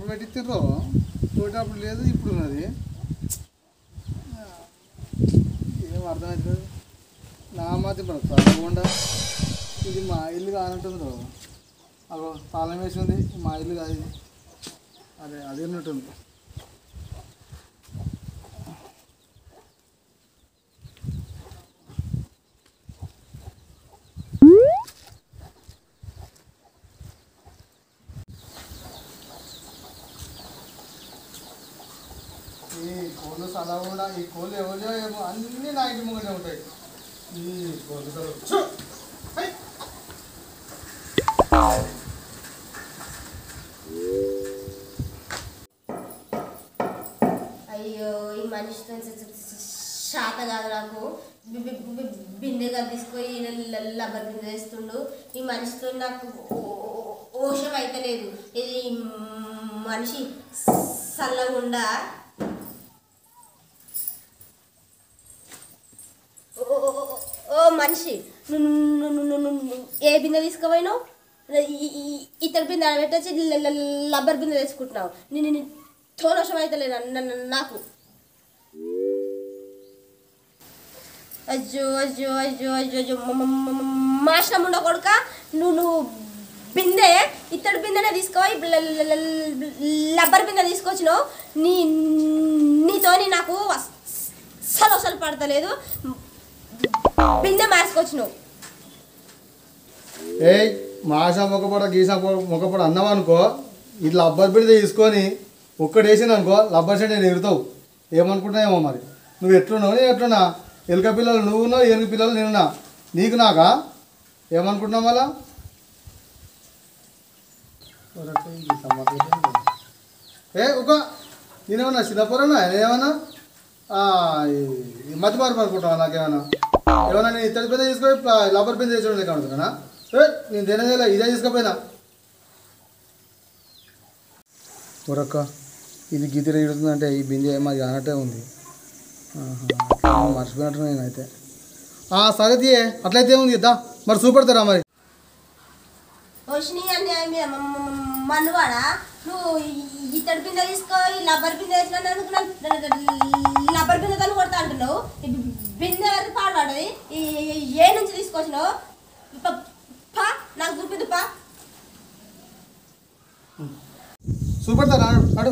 ఎప్పుడు పెట్టించారో తోటప్పుడు లేదు ఇప్పుడు ఉన్నది ఏం అర్థమవుతుంది నా మాది ఇప్పుడు చదవకుండా ఇది మా ఇల్లు కానంటుంది రో అగో తాళం వేసి ఉంది మా ఇల్లు కాదు ఇది అదే అదే ఉన్నట్టుంది ఈ కోళ్ళు చదవకుండా ఈ కోళ్ళు ఎవరో ఏమో అన్నీ నా ఇంటి ముంగటే ఉంటాయి ఈ కోళ్ళు చదవ ఛు! హై! అయ్యో ఈ మనిషితో శాత కాదు నాకు బి- బి- బి- బిందెగా తీసుకొని లబ్బర్ బిందె వేస్తుండు ఈ మనిషితో నాకు ఓషం అయితలేదు ఇది మనిషి చల్లగుండా ఓ- ఓ- ఓ- ఓ మనిషి ను- ను- ను- ను- ను- ను- ఏ బిందె తీసుకుపోయినావు ఈ- ఈ- ఇతర బిందె పెట్టేసి ల- ల- లబ్బర్ బిందె తెచ్చుకుంటున్నావు నేను తోనోషం అవుతలేదు న- న- నాకు అయ్యో అయ్యో అయ్యో అయ్యో అయ్యో మాషం ఉండ కొడుక నువ్వు నువ్వు బిందె ఇత్తడి బిందెనే తీసుకోవాలి లబ్బర్ బిందె తీసుకొచ్చినావు నీ నీతోని నాకు అస్సలు అసలు పడతలేదు బిందె మార్చుకొచ్చినావు ఏయ్ మాస మొక్కపొడ గీస మొక్కపొడ అన్నావు అనుకో ఇట్లా లబ్బర్ బిడ్డ తీసుకొని ఒక్కటి వేసింది అనుకో లబ్బర్ సెట్ నేను ఎగురుతావు ఏమనుకుంటున్నావేమో మరి నువ్వు ఎట్లున్నావు నేను ఎట్లున్నా ఎలుక పిల్లలు నువ్వున్నావు ఏనుగు పిల్లలు నేనున్నా నీకు నాకా ఏమనుకుంటున్నావు మళ్ళా ఏ ఒక నేనేమన్నా చిన్నపురన్నా ఏమన్నా ఆ, ఈ- ఈ మధ్య మార్పు అనుకుంటున్నావా నాకేమన్నా ఏమన్నా నేను ఇత్తడి పెద్ద తీసుకొని ప్ల- లబ్బర్ పెద్ద చేసుకోవడం లెక్క అనుకున్నా ఏ నేను తినదేలా ఇదే తీసుకపోయినా ఊరక్క ఇది గీతిలో ఇడుతుందంటే ఈ బిందె మాది అన్నట్టే ఉంది ఆహా, మర్చిపోయినట్టు నేనైతే ఆ సగతి అట్లయితే ఉంది దా మరి చూపెడతారా మరి వచ్చినాయి అని మన్నువాడా నువ్వు ఈ- ఇత్తడి బిందె తీసుకో ఈ లబ్బర్ బిందె వేసినా అనుకున్నాను లబ్బర్ బిందె తను కొడతా అంటున్నావు ఈ బిందె అది పాడబడ్డది ఈ- ఏ నుంచి తీసుకొచ్చినావు ప- పా నాకు చూపిద్దు పా చూపెడతారా అడు అడు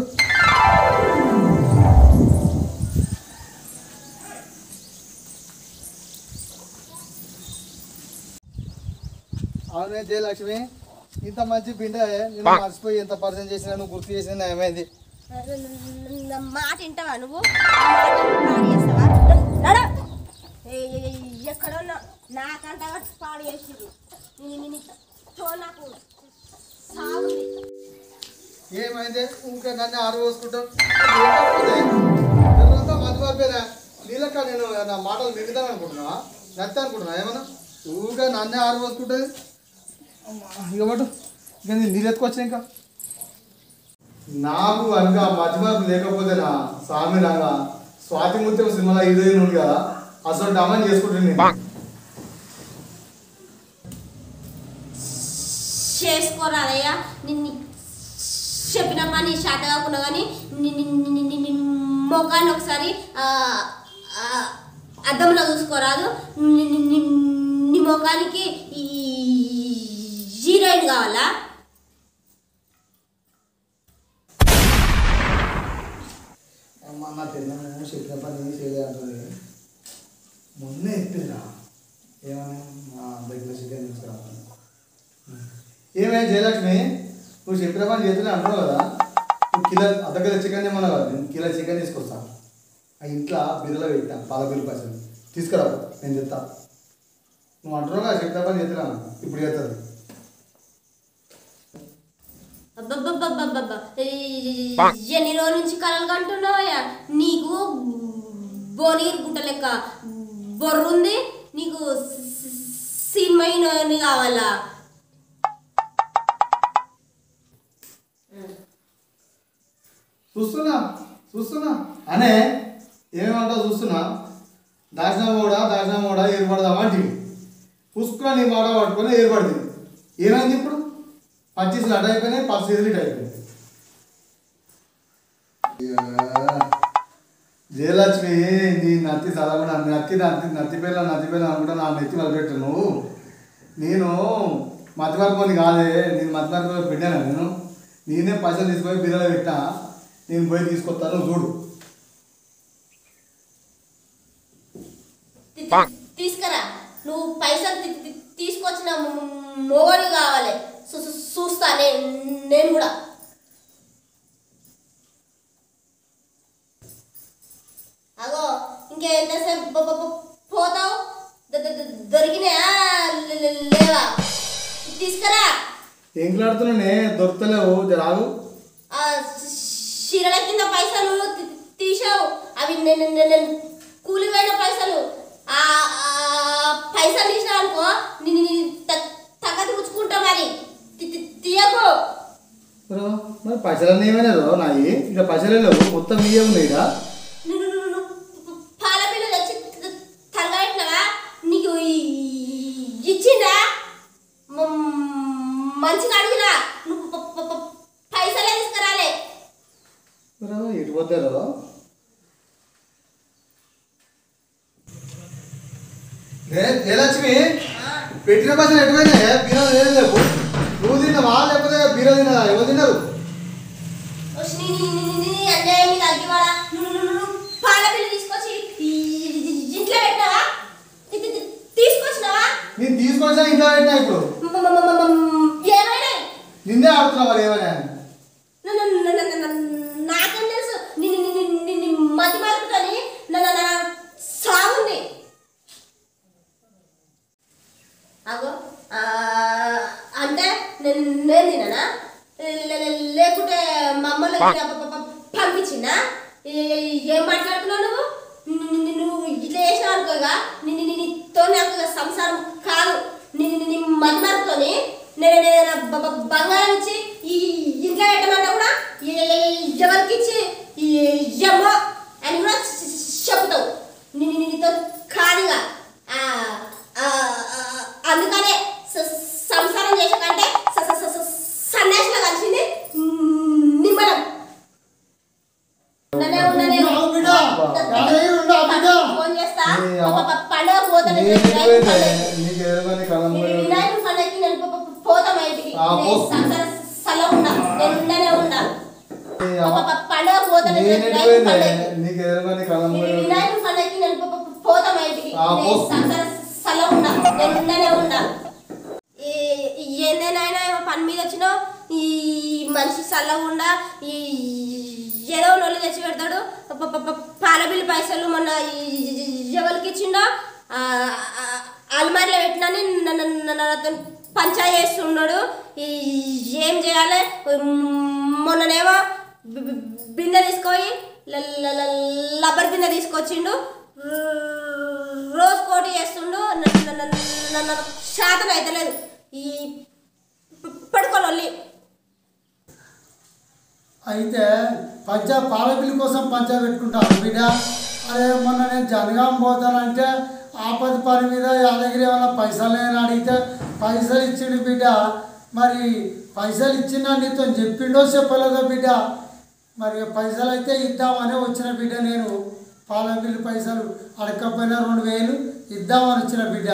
అవునే జయలక్ష్మి ఇంత మంచి బిండె నేను మర్చిపోయి ఎంత పరిచయం చేసినా నువ్వు గుర్తు చేసినా ఏమైంది నా మాట వింటావా నువ్వు నా మాట వింటే పాడు చేస్తావా నడు. ఏ- ఏ- ఏ- ఎక్కడో నా- నాకంటా పాడు చేసిర్రు నీ- నీ- నీతో నాకు సాగుంది ఏమైంది ఇంకా నన్ను ఆరు పోసుకుంటావు మర్చిపోయినా నీళ్ళక్క నేను నా మాటలు మిగుతాను అనుకుంటున్నా నచ్చ అనుకుంటున్నా ఏమన్నా ఊగా నన్నే ఆరు పోసుకుంటుంది ఇక పట్టు ఇక నేను నీళ్ళు ఎత్తుకొచ్చా ఇంకా నాకు కనుక మధ్యమార్పు లేకపోతే నా స్వామి రంగా స్వాతి ముత్యం సినిమాలో హీరోయిన్ ఉంది కదా అసలు అమని చేసుకుంటుంది నేను చేసుకోరాదయ్యా నిన్ను చెప్పిన పని శాత కాకుండా కానీ మొఖాన్ని ఒకసారి ఆ, ఆ, అద్దంలో చూసుకోరాదు ని- ని- ని- నీ ముఖానికి ఈ హీరోయిన్ కావాలా అమ్మ నా తిన్నాను చెప్పిన పని చేయలే అంటుంది మొన్నే ఎప్పిందా ఏమని మా దగ్గర చికెన్ తీసుకురావాలి ఏమే జయలక్ష్మి నువ్వు చెప్పిన పని చేతులే అంటున్నావు కదా నువ్వు కిలో అర్ధ కిలో చికెన్ ఏమన్నా కదా నేను కిలో చికెన్ తీసుకొస్తా ఆ ఇంట్లో బిర్రలో పెట్టా పాల బిర్ర పైసలు తీసుకురా నేను చెప్తా నువ్వు అంటున్నావు కదా చెప్పిన పని చేతులే అన్న. ఇప్పుడు చేస్తుంది అబ్బబ్బబ్బబ్బబ్బబ్బ. ఈ- ఎన్ని రోజుల నుంచి కలలు కంటున్నావయ్యా నీకు బోనీరు గుట్ట లెక్క బొర్రుంది నీకు సినిమా కావాలా చూస్తున్నా చూస్తున్నా అనే ఏమేమంటావు చూస్తున్నా దాచిన కూడా దాచిన కూడా ఏర్పడదామా అంటే పుష్కుని నీ మాట పట్టుకొని ఏర్పడింది ఏమైంది ఇప్పుడు పచ్చీసులు అటు అయిపోయినాయి పచ్చీసులు ఇటు అయిపోయినాయి జయలక్ష్మి నీ నత్తి చదవకుండా నత్తి నత్తి నత్తి పిల్ల నత్తి పిల్ల అనుకుంటా నా నెత్తి మొదలుపెట్టు నువ్వు నేను మతిమరపుని కాదే నేను మతిమరపు పెట్టాను నేను నేనే పైసలు తీసుకొని బిర్రలో పెట్టా నేను పోయి తీసుకొస్తాను చూడు తి- తి- తీసుకురా నువ్వు పైసలు తి- తి- తీసుకొచ్చిన మొగడు కావాలి చూ- చూ- చూస్తా నేను నేను కూడా అగో ఇంకెంతసేపు బ- బ- బ- పోతావు ద- ద- ద- దొరికినాయా లే- లే- లేవా తీసుకురా ఏం క్లాడుతున్నానే దొరకలేవు రాగు ఆ చీరల కింద పైసలు తీ- తీసావు అవి నేను నేను కూలి పోయిన పైసలు ఆ ఆ పైసలు తీసినా అనుకో నేను తగ్గది పుచ్చుకుంటా మరి తి- తి- తీయకు రా, మరి పైసలన్నీ ఏమైనా నాయి ఇక పైసలే లేవు మొత్తం ఇవే ఉన్నాయి ఇక నువ్వు నువ్వు- నువ్వు పాల బిల్లు తెచ్చి త- తలగట్టినవా నీకు ఈ- ఇచ్చిందా మ- మంచిగా అడిగినా నువ్వు ప- ప- ప- పైసలే తీసుకురాలే రా, ఎటు పోతారు జయలక్ష్మి పెట్టిన పైసలు ఎటు పోయినాయి బీరో ఏం లేవు నువ్వు తిన్నావా లేకపోతే బీరో తిన్నదా ఎవరు తిన్నారు వచ్చి నీ- నీ- నీ- నీ- నీ అన్యాయం మీద అగ్గివాడా నువ్వు నువ్వు- నువ్వు పాల బిల్లు తీసుకొచ్చి ఈ- ఈ- ఇంట్లో పెట్టినావా తి- తి- తి- తీసుకొచ్చినావా నేను తీసుకొచ్చా ఇంట్లో పెట్టినా ఇప్పుడు మ- మ- మ- మ- మ- ఏమైనా నిన్నే ఆడుతున్నావు మరి ఏమైనా అని. న- న- న- న- న- న- నాకేం తెలుసు నీ నీ- నీ- నీ- నీ- నీ మతి మరుపుతోని నా- నా- నా సాగుంది అగో ఆ, అంటే నేను నేను తిననా లే- లే- లేకుంటే మమ్మల్ని పంపించిందా ఏ- ఏ- ఏం మాట్లాడుతున్నావు నువ్వు ని- ని- నువ్వు ఇట్లా చేసినావు అనుకోగా ని- ని- ని- నీతో నాకు ఇక సంసారం కాదు నీ నీ- నీ మతి మరుపుతోని నేను నేను బ- బ- బంగారం ఇచ్చి ఈ ఇంట్లో పెట్టమంటే కూడా ఎ- ఎ- ఎవరికి ఇచ్చి ఎమ్మో అని కూడా చె- చె- చెప్తావు నీ నీ- నీతో కాదుగా ఆ, ఆ, ఆ, అందుకనే స- సంసారం చేసే కంటే స- స- స- స- సన్యాసిలో కలిసింది నిమ్మలం ఉండనే ఉండనే ఉన్నావు బిడ్డ. యాడై ఉన్నావు బిడ్డ. ఫోన్ చేస్తా నీ ప- ప- ప- పండుగ పోతాను నేను ఎటు పోయినా నీకు ఎదురుగానే కళ్ళం పోయి వినాయకుడి పండుగకి నేను ప- ప- పోతా మా ఇంటికి ఆ, పో. నేను సంసారం సల్లగుండా నేను ఉండనే ఉండా నీ ప- అమ్మ- ప- ప- పండుగ పోతాను నేను ఎటు వినాయకుడి పోయినా పండుగకి నీకు ఎదురుగానే కళ్ళం పోయి వినాయకుడి పండుగకి నేను ప- ప- పోతా మా ఇంటికి ఆ, పో. నేను సంసారం సల్లగుండా నేను ఉండనే ఉండా ఈ- ఈ ఏందేనాయనా ఏమో పని మీద వచ్చినావు ఈ మనిషి చల్లకుండా ఈ ఏదో నొల్లు తెచ్చి పెడతాడు ప- ప- ప- పాల బిల్లు పైసలు మొన్న ఈ- ఎవరికి ఇచ్చిండో ఆ, ఆ, అల్మారిలో పెట్టినని నన్ను నన్ను నాతో పంచాయతీ చేస్తున్నాడు ఈ ఏం చేయాలి మొన్ననేమో బి- బి- బిందె తీసుకొని ల- ల- ల- రబ్బర్ బిందె తీసుకొచ్చిండు రోజు కోటి చేస్తుండు నన్ను- నన్ను- నన్ను- నన్ను శాతం అయితలేదు ఈ పడుకోవాలి అయితే పంచ పాల బిల్లు కోసం పంచ పెట్టుకుంటాను బిడ్డ అరే మొన్న నేను జనగాం పోతానంటే ఆపద పని మీద యాదగిరి ఏమైనా పైసలు లేని అడిగితే పైసలు ఇచ్చిండు బిడ్డ మరి పైసలు ఇచ్చిన నీతో చెప్పిండో చెప్పలేదో బిడ్డ మరి పైసలు అయితే ఇద్దామని వచ్చిన బిడ్డ నేను పాల బిల్లు పైసలు అడగకపోయినా రెండు వేలు ఇద్దామని వచ్చిన బిడ్డ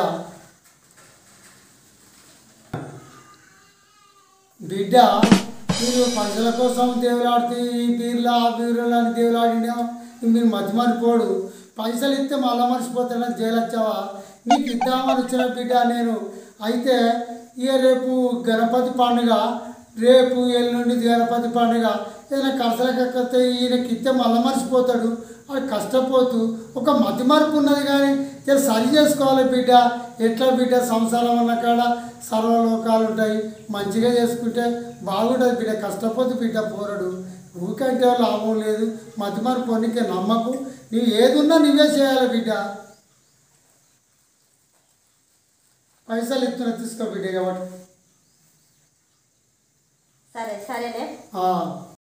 బిడ్డ మీరు పైసల కోసం దేవులాడితే ఈ బీర్లు ఆ బీర్లు అని దేవులాడినా మీరు మధ్య మరిపోడు పైసలు ఇస్తే మళ్ళా మర్చిపోతానని జైలొచ్చావా నీకు ఇద్దామని వచ్చిన బిడ్డ నేను అయితే ఇక రేపు గణపతి పండుగ రేపు ఎల్లుండి గణపతి పండుగ ఏదైనా కసరకపోతే ఈయనకి ఇస్తే మళ్ళా మర్చిపోతాడు అది కష్టపోతూ ఒక మతి మార్పు ఉన్నది కానీ ఇలా సరి చేసుకోవాలి బిడ్డ ఎట్లా బిడ్డ సంసారం అన్న కాడ సర్వలోకాలు ఉంటాయి మంచిగా చేసుకుంటే బాగుంటుంది బిడ్డ కష్టపోతు బిడ్డ పోరడు ఊకంటే లాభం లేదు మతి మార్పు పొన్నికే నమ్మకు నువ్వు ఏది ఉన్నా నువ్వే చేయాలి బిడ్డ పైసలు ఇస్తున్నా తీసుకో బిడ్డ కాబట్టి సరే సరేనే ఆ.